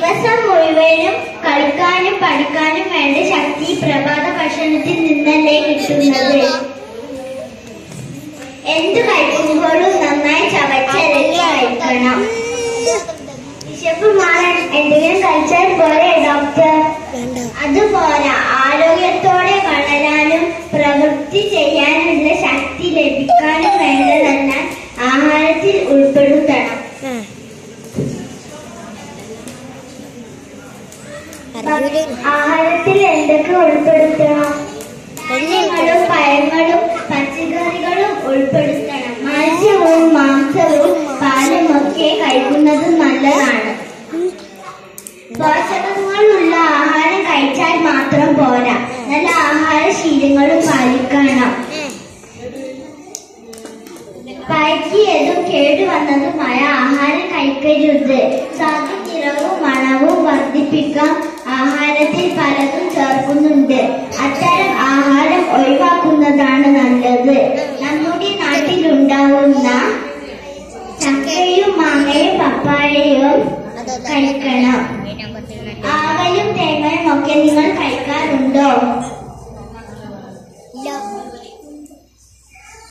ദിവസം മുഴുവനും കളിക്കാനും പഠിക്കാനും വേണ്ട ശക്തി പ്രഭാത ഭക്ഷണത്തിൽ നിന്നല്ലേ കിട്ടുന്നത് എന്ത് കഴിക്കുമ്പോഴും നന്നായി ചവച്ചരച്ച് കഴിക്കണം വിശപ്പ് മാറാൻ എന്തെങ്കിലും കഴിച്ചാൽ പോരെ ഡോക്ടർ അതുപോലെ ആരോഗ്യത്തോടെ വളരാനും പ്രവൃത്തി ചെയ്യാനുള്ള ശക്തി ലഭിക്കാനും വേണ്ടതെല്ലാം ആഹാരത്തിൽ ഉൾപ്പെടുത്തണം ആഹാരത്തിൽ എന്തൊക്കെ ഉൾപ്പെടുത്തണം ധാന്യങ്ങളും പഴങ്ങളും പച്ചക്കറികളും ഉൾപ്പെടുത്തണം മത്സ്യവും മാംസവും പാലും ഒക്കെ കഴിക്കുന്നത് നല്ലതാണ് പോഷകങ്ങളുള്ള ആഹാരം കഴിച്ചാൽ മാത്രം പോരാ നല്ല ആഹാര ശീലങ്ങളും പാലിക്കണം പഴകിയതും കേടുവന്നതുമായ ആഹാരം കഴിക്കരുത് സ്വാദ് നിറവും മണവും വർദ്ധിപ്പിക്കാൻ ആഹാരത്തിൽ പലതും ചേർക്കുന്നുണ്ട് അത്തരം ആഹാരം ഒഴിവാക്കുന്നതാണ് നല്ലത് നമ്മുടെ നാട്ടിലുണ്ടാവുന്ന ചക്കയും മാങ്ങയും പപ്പായയും കഴിക്കണം ആവലും തേങ്ങയും ഒക്കെ നിങ്ങൾ കഴിക്കാറുണ്ടോ